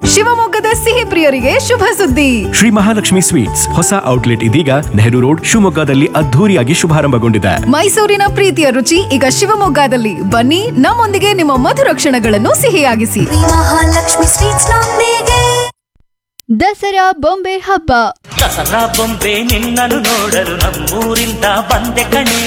ಶಿವಮೊಗ್ಗದ ಸಿಹಿ ಪ್ರಿಯರಿಗೆ ಶುಭ ಸುದ್ದಿ ಶ್ರೀ ಮಹಾಲಕ್ಷ್ಮಿ ಸ್ವೀಟ್ಸ್ ಹೊಸ ಔಟ್ಲೆಟ್ ಇದೀಗ ನೆಹರು ರೋಡ್ ಶಿವಮೊಗ್ಗದಲ್ಲಿ ಅದ್ಧೂರಿಯಾಗಿ ಶುಭಾರಂಭಗೊಂಡಿದೆ ಮೈಸೂರಿನ ಪ್ರೀತಿಯ ರುಚಿ ಈಗ ಶಿವಮೊಗ್ಗದಲ್ಲಿ ಬನ್ನಿ ನಮ್ಮೊಂದಿಗೆ ನಿಮ್ಮ ಮಧುರ ಕ್ಷಣಗಳನ್ನು ಸಿಹಿಯಾಗಿಸಿ ಮಹಾಲಕ್ಷ್ಮಿ ಸ್ವೀಟ್ಸ್ ನೊಂದಿಗೆ ದಸರಾ ಬೊಂಬೆ ಹಬ್ಬ ದಸರಾ ಬೊಂಬೆ ನಿನ್ನನ್ನು ನೋಡಲು ನಮ್ಮೂರಿಂದ ಬಂದೆ ಕಣೆ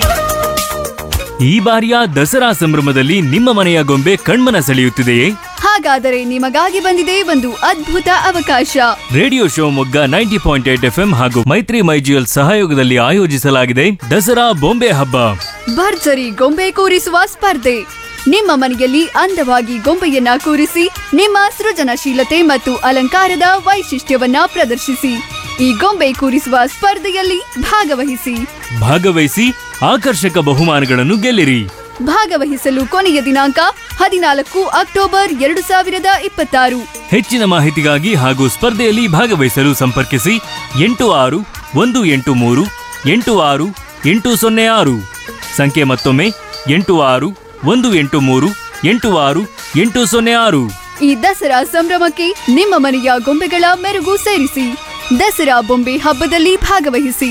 ಈ ಬಾರಿಯ ದಸರಾ ಸಂಭ್ರಮದಲ್ಲಿ ನಿಮ್ಮ ಮನೆಯ ಗೊಂಬೆ ಕಣ್ಮನ ಸೆಳೆಯುತ್ತಿದೆಯೇ ಹಾಗಾದರೆ ನಿಮಗಾಗಿ ಬಂದಿದೆ ಒಂದು ಅದ್ಭುತ ಅವಕಾಶ radio Shivamogga ninety point eight F ಹಾಗೂ ಮೈತ್ರಿ ಮೈಜಿಯಲ್ ಸಹಯೋಗದಲ್ಲಿ ಆಯೋಜಿಸಲಾಗಿದೆ ದಸರಾ ಬೊಂಬೆ ಹಬ್ಬ ಭರ್ಜರಿ ಗೊಂಬೆ ಕೂರಿಸುವ ಸ್ಪರ್ಧೆ ನಿಮ್ಮ ಮನೆಯಲ್ಲಿ ಅಂದವಾಗಿ ಗೊಂಬೆಯನ್ನ ಕೂರಿಸಿ ನಿಮ್ಮ ಸೃಜನಶೀಲತೆ ಮತ್ತು ಅಲಂಕಾರದ ವೈಶಿಷ್ಟ್ಯವನ್ನ ಪ್ರದರ್ಶಿಸಿ ಈ ಗೊಂಬೆ ಕೂರಿಸುವ ಸ್ಪರ್ಧೆಯಲ್ಲಿ ಭಾಗವಹಿಸಿ ಭಾಗವಹಿಸಿ ಆಕರ್ಷಕ ಬಹುಮಾನಗಳನ್ನು ಗೆಲ್ಲಿರಿ ಭಾಗವಹಿಸಲು ಕೊನೆಯ ದಿನಾಂಕ ಹದಿನಾಲ್ಕು ಅಕ್ಟೋಬರ್ ಎರಡು ಸಾವಿರದ ಇಪ್ಪತ್ತಾರು ಹೆಚ್ಚಿನ ಮಾಹಿತಿಗಾಗಿ ಹಾಗೂ ಸ್ಪರ್ಧೆಯಲ್ಲಿ ಭಾಗವಹಿಸಲು ಸಂಪರ್ಕಿಸಿ ಎಂಟು ಆರು ಒಂದು ಎಂಟು ಮೂರು ಎಂಟು ಆರು ಎಂಟು ಸೊನ್ನೆ ಆರು ಸಂಖ್ಯೆ ಮತ್ತೊಮ್ಮೆ ಎಂಟು ಆರು ಒಂದು ಎಂಟು ಮೂರು ಎಂಟು ಆರು ಎಂಟು ಸೊನ್ನೆ ಆರು ಈ ದಸರಾ ಸಂಭ್ರಮಕ್ಕೆ ನಿಮ್ಮ ಮನೆಯ ಗೊಂಬೆಗಳ ಮೆರುಗು ಸೇರಿಸಿ ದಸರಾ ಬೊಂಬೆ ಹಬ್ಬದಲ್ಲಿ ಭಾಗವಹಿಸಿ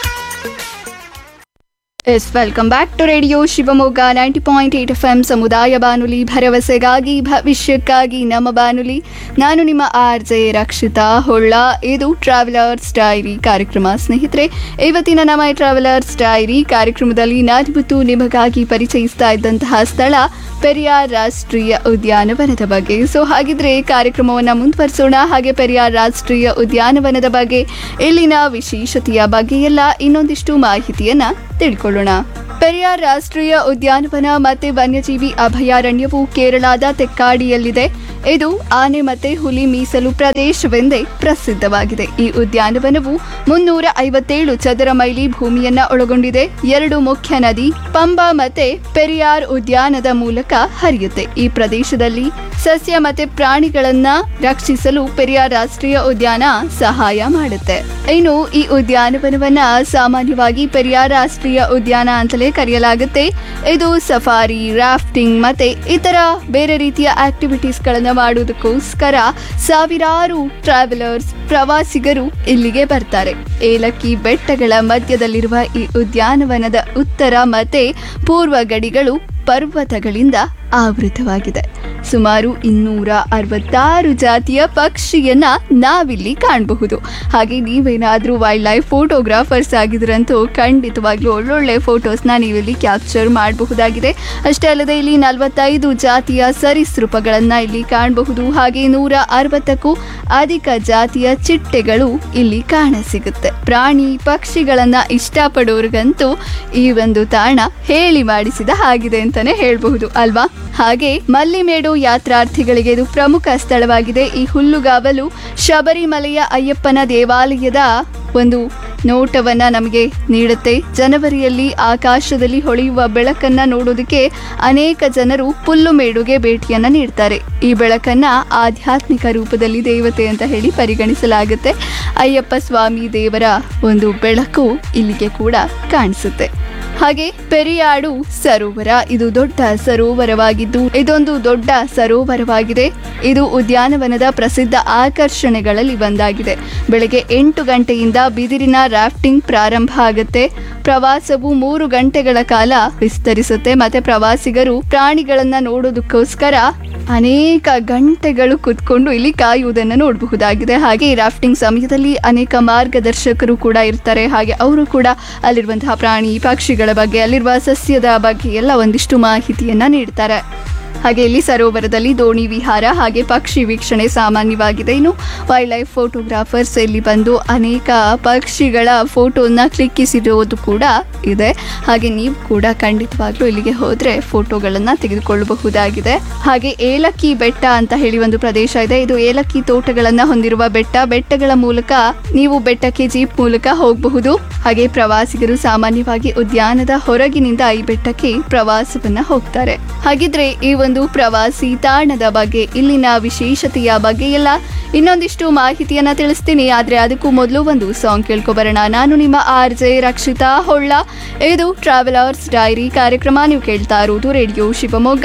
yes welcome back to radio Shivamogga ninety point eight F M ಸಮುದಾಯ ಬಾನುಲಿ ಭರವಸೆಗಾಗಿ ಭವಿಷ್ಯಕ್ಕಾಗಿ ನಮ್ಮ ಬಾನುಲಿ ನಾನು ನಿಮ್ಮ ಆರ್ ಜೆ ರಕ್ಷಿತಾ ಹೊಳ್ಳ ಇದು ಟ್ರಾವೆಲರ್ಸ್ ಡೈರಿ ಕಾರ್ಯಕ್ರಮ ಸ್ನೇಹಿತರೆ ಇವತ್ತಿನ ನಮ್ಮ ಈ ಟ್ರಾವೆಲರ್ಸ್ ಡೈರಿ ಕಾರ್ಯಕ್ರಮದಲ್ಲಿ ನಾನಿವತ್ತು ನಿಮಗಾಗಿ ಪರಿಚಯಿಸ್ತಾ ಇದ್ದಂತಹ ಸ್ಥಳ ಪೆರಿಯಾರ್ ರಾಷ್ಟ್ರೀಯ ಉದ್ಯಾನವನದ ಬಗ್ಗೆ ಸೊ ಹಾಗಿದ್ರೆ ಕಾರ್ಯಕ್ರಮವನ್ನು ಮುಂದುವರಿಸೋಣ ಹಾಗೆ ಪೆರಿಯಾರ್ ರಾಷ್ಟ್ರೀಯ ಉದ್ಯಾನವನದ ಬಗ್ಗೆ ಇಲ್ಲಿನ ವಿಶೇಷತೆಯ ಬಗ್ಗೆ ಎಲ್ಲ ಇನ್ನೊಂದಿಷ್ಟು ಮಾಹಿತಿಯನ್ನ ತಿಳ್ಕೊಳ್ಳೋಣ ಪೆರಿಯಾರ್ ರಾಷ್ಟ್ರೀಯ ಉದ್ಯಾನವನ ಮತ್ತೆ ವನ್ಯಜೀವಿ ಅಭಯಾರಣ್ಯವು ಕೇರಳದ ತೆಕ್ಕಾಡಿಯಲ್ಲಿದೆ ಇದು ಆನೆ ಮತ್ತೆ ಹುಲಿ ಮೀಸಲು ಪ್ರದೇಶವೆಂದೇ ಪ್ರಸಿದ್ಧವಾಗಿದೆ ಈ ಉದ್ಯಾನವನವು ಮುನ್ನೂರ ಐವತ್ತೇಳು ಚದರ ಮೈಲಿ ಭೂಮಿಯನ್ನ ಒಳಗೊಂಡಿದೆ ಎರಡು ಮುಖ್ಯ ನದಿ ಪಂಬಾ ಮತ್ತೆ ಪೆರಿಯಾರ್ ಉದ್ಯಾನದ ಮೂಲಕ ಹರಿಯುತ್ತೆ ಈ ಪ್ರದೇಶದಲ್ಲಿ ಸಸ್ಯ ಮತ್ತೆ ಪ್ರಾಣಿಗಳನ್ನ ರಕ್ಷಿಸಲು ಪೆರಿಯಾರ್ ರಾಷ್ಟ್ರೀಯ ಉದ್ಯಾನ ಸಹಾಯ ಮಾಡುತ್ತೆ ಇನ್ನು ಈ ಉದ್ಯಾನವನವನ್ನ ಸಾಮಾನ್ಯವಾಗಿ ಪೆರಿಯಾರ್ ರಾಷ್ಟ್ರೀಯ ಉದ್ಯಾನ ಅಂತಲೇ ಕರೆಯಲಾಗುತ್ತೆ ಇದು ಸಫಾರಿ ರಾಫ್ಟಿಂಗ್ ಮತ್ತೆ ಇತರ ಬೇರೆ ರೀತಿಯ ಆಕ್ಟಿವಿಟೀಸ್ ಗಳನ್ನ ಮಾಡುವುದಕ್ಕೋಸ್ಕರ ಸಾವಿರಾರು ಟ್ರಾವೆಲರ್ಸ್ ಪ್ರವಾಸಿಗರು ಇಲ್ಲಿಗೆ ಬರ್ತಾರೆ ಏಲಕ್ಕಿ ಬೆಟ್ಟಗಳ ಮಧ್ಯದಲ್ಲಿರುವ ಈ ಉದ್ಯಾನವನದ ಉತ್ತರ ಮತ್ತೆ ಪೂರ್ವ ಗಡಿಗಳು ಪರ್ವತಗಳಿಂದ ಆವೃತವಾಗಿದೆ ಸುಮಾರು ಇನ್ನೂರ ಅರವತ್ತಾರು ಜಾತಿಯ ಪಕ್ಷಿಯನ್ನ ನಾವಿಲ್ಲಿ ಕಾಣಬಹುದು ಹಾಗೆ ನೀವೇನಾದ್ರೂ ವೈಲ್ಡ್ ಲೈಫ್ ಫೋಟೋಗ್ರಾಫರ್ಸ್ ಆಗಿದ್ರಂತೂ ಖಂಡಿತವಾಗ್ಲೂ ಒಳ್ಳೊಳ್ಳೆ ಫೋಟೋಸ್ನ ನೀವಿಲ್ಲಿ ಕ್ಯಾಪ್ಚರ್ ಮಾಡಬಹುದಾಗಿದೆ ಅಷ್ಟೇ ಅಲ್ಲದೆ ಇಲ್ಲಿ ನಲವತ್ತೈದು ಜಾತಿಯ ಸರೀಸೃಪಗಳನ್ನ ಇಲ್ಲಿ ಕಾಣಬಹುದು ಹಾಗೆ ನೂರ ಅರವತ್ತಕ್ಕೂ ಅಧಿಕ ಜಾತಿಯ ಚಿಟ್ಟೆಗಳು ಇಲ್ಲಿ ಕಾಣಸಿಗುತ್ತೆ ಪ್ರಾಣಿ ಪಕ್ಷಿಗಳನ್ನ ಇಷ್ಟಪಡೋರ್ಗಂತೂ ಈ ಒಂದು ತಾಣ ಹೇಳಿ ಮಾಡಿಸಿದ ಹಾಗಿದೆ ಅಂತಾನೆ ಹೇಳ್ಬಹುದು ಅಲ್ವಾ ಹಾಗೆ ಮಲ್ಲಿಮೇಡು ಯಾತ್ರಾರ್ಥಿಗಳಿಗೆ ಇದು ಪ್ರಮುಖ ಸ್ಥಳವಾಗಿದೆ ಈ ಹುಲ್ಲುಗಾವಲು ಶಬರಿಮಲೆಯ ಅಯ್ಯಪ್ಪನ ದೇವಾಲಯದ ಒಂದು ನೋಟವನ್ನ ನಮಗೆ ನೀಡುತ್ತೆ ಜನವರಿಯಲ್ಲಿ ಆಕಾಶದಲ್ಲಿ ಹೊಳೆಯುವ ಬೆಳಕನ್ನ ನೋಡೋದಕ್ಕೆ ಅನೇಕ ಜನರು ಪುಲ್ಲುಮೇಡುಗೆ ಭೇಟಿಯನ್ನ ನೀಡ್ತಾರೆ ಈ ಬೆಳಕನ್ನ ಆಧ್ಯಾತ್ಮಿಕ ರೂಪದಲ್ಲಿ ದೇವತೆ ಅಂತ ಹೇಳಿ ಪರಿಗಣಿಸಲಾಗುತ್ತೆ ಅಯ್ಯಪ್ಪ ಸ್ವಾಮಿ ದೇವರ ಒಂದು ಬೆಳಕು ಇಲ್ಲಿಗೆ ಕೂಡ ಕಾಣಿಸುತ್ತೆ ಹಾಗೆ ಪೆರಿಯಾಡು ಸರೋವರ ಇದು ದೊಡ್ಡ ಸರೋವರವಾಗಿದ್ದು ಇದೊಂದು ದೊಡ್ಡ ಸರೋವರವಾಗಿದೆ ಇದು ಉದ್ಯಾನವನದ ಪ್ರಸಿದ್ಧ ಆಕರ್ಷಣೆಗಳಲ್ಲಿ ಒಂದಾಗಿದೆ ಬೆಳಗ್ಗೆ ಎಂಟು ಗಂಟೆಯಿಂದ ಬಿದಿರಿನ ರಾಫ್ಟಿಂಗ್ ಪ್ರಾರಂಭ ಆಗುತ್ತೆ ಪ್ರವಾಸವು ಮೂರು ಗಂಟೆಗಳ ಕಾಲ ವಿಸ್ತರಿಸುತ್ತೆ ಮತ್ತೆ ಪ್ರವಾಸಿಗರು ಪ್ರಾಣಿಗಳನ್ನ ನೋಡೋದಕ್ಕೋಸ್ಕರ ಅನೇಕ ಗಂಟೆಗಳು ಕುತ್ಕೊಂಡು ಇಲ್ಲಿ ಕಾಯುವುದನ್ನು ನೋಡಬಹುದಾಗಿದೆ ಹಾಗೆ ಈ ರಾಫ್ಟಿಂಗ್ ಸಮಯದಲ್ಲಿ ಅನೇಕ ಮಾರ್ಗದರ್ಶಕರು ಕೂಡ ಇರ್ತಾರೆ ಹಾಗೆ ಅವರು ಕೂಡ ಅಲ್ಲಿರುವಂತಹ ಪ್ರಾಣಿ ಪಕ್ಷಿಗಳ ಬಗ್ಗೆ ಅಲ್ಲಿರುವ ಸಸ್ಯದ ಬಗ್ಗೆ ಎಲ್ಲ ಒಂದಿಷ್ಟು ಮಾಹಿತಿಯನ್ನ ನೀಡ್ತಾರೆ ಹಾಗೆ ಇಲ್ಲಿ ಸರೋವರದಲ್ಲಿ ದೋಣಿ ವಿಹಾರ ಹಾಗೆ ಪಕ್ಷಿ ವೀಕ್ಷಣೆ ಸಾಮಾನ್ಯವಾಗಿದೆ ಇನ್ನು ವೈಲ್ಡ್ ಲೈಫ್ ಫೋಟೋಗ್ರಾಫರ್ಸ್ ಇಲ್ಲಿ ಬಂದು ಅನೇಕ ಪಕ್ಷಿಗಳ ಫೋಟೋನ ಕ್ಲಿಕ್ಕಿಸಿರೋದು ಕೂಡ ಇದೆ ಹಾಗೆ ನೀವು ಕೂಡ ಖಂಡಿತವಾಗ್ಲೂ ಇಲ್ಲಿಗೆ ಹೋದ್ರೆ ಫೋಟೋಗಳನ್ನ ತೆಗೆದುಕೊಳ್ಳಬಹುದಾಗಿದೆ ಹಾಗೆ ಏಲಕ್ಕಿ ಬೆಟ್ಟ ಅಂತ ಹೇಳಿ ಒಂದು ಪ್ರದೇಶ ಇದೆ ಇದು ಏಲಕ್ಕಿ ತೋಟಗಳನ್ನ ಹೊಂದಿರುವ ಬೆಟ್ಟ ಬೆಟ್ಟಗಳ ಮೂಲಕ ನೀವು ಬೆಟ್ಟಕ್ಕೆ ಜೀಪ್ ಮೂಲಕ ಹೋಗಬಹುದು ಹಾಗೆ ಪ್ರವಾಸಿಗರು ಸಾಮಾನ್ಯವಾಗಿ ಉದ್ಯಾನದ ಹೊರಗಿನಿಂದ ಈ ಬೆಟ್ಟಕ್ಕೆ ಪ್ರವಾಸವನ್ನ ಹೋಗ್ತಾರೆ ಹಾಗಿದ್ರೆ ಈ ಒಂದು ಪ್ರವಾಸಿ ತಾಣದ ಬಗ್ಗೆ ಇಲ್ಲಿನ ವಿಶೇಷತೆಯ ಬಗ್ಗೆ ಎಲ್ಲ ಇನ್ನೊಂದಿಷ್ಟು ಮಾಹಿತಿಯನ್ನ ತಿಳಿಸ್ತೀನಿ ಆದ್ರೆ ಅದಕ್ಕೂ ಮೊದಲು ಒಂದು ಸಾಂಗ್ ಕೇಳ್ಕೊಬರೋಣ ನಾನು ನಿಮ್ಮ ಆರ್ ಜೆ ರಕ್ಷಿತಾ ಹೊಳ್ಳ ಇದು ಟ್ರಾವೆಲರ್ಸ್ ಡೈರಿ ಕಾರ್ಯಕ್ರಮ ನೀವು ಕೇಳ್ತಾ ಇರುವುದು radio Shivamogga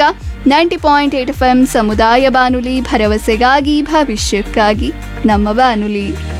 ninety point eight F M ಸಮುದಾಯ ಬಾನುಲಿ ಭರವಸೆಗಾಗಿ ಭವಿಷ್ಯಕ್ಕಾಗಿ ನಮ್ಮ ಬಾನುಲಿ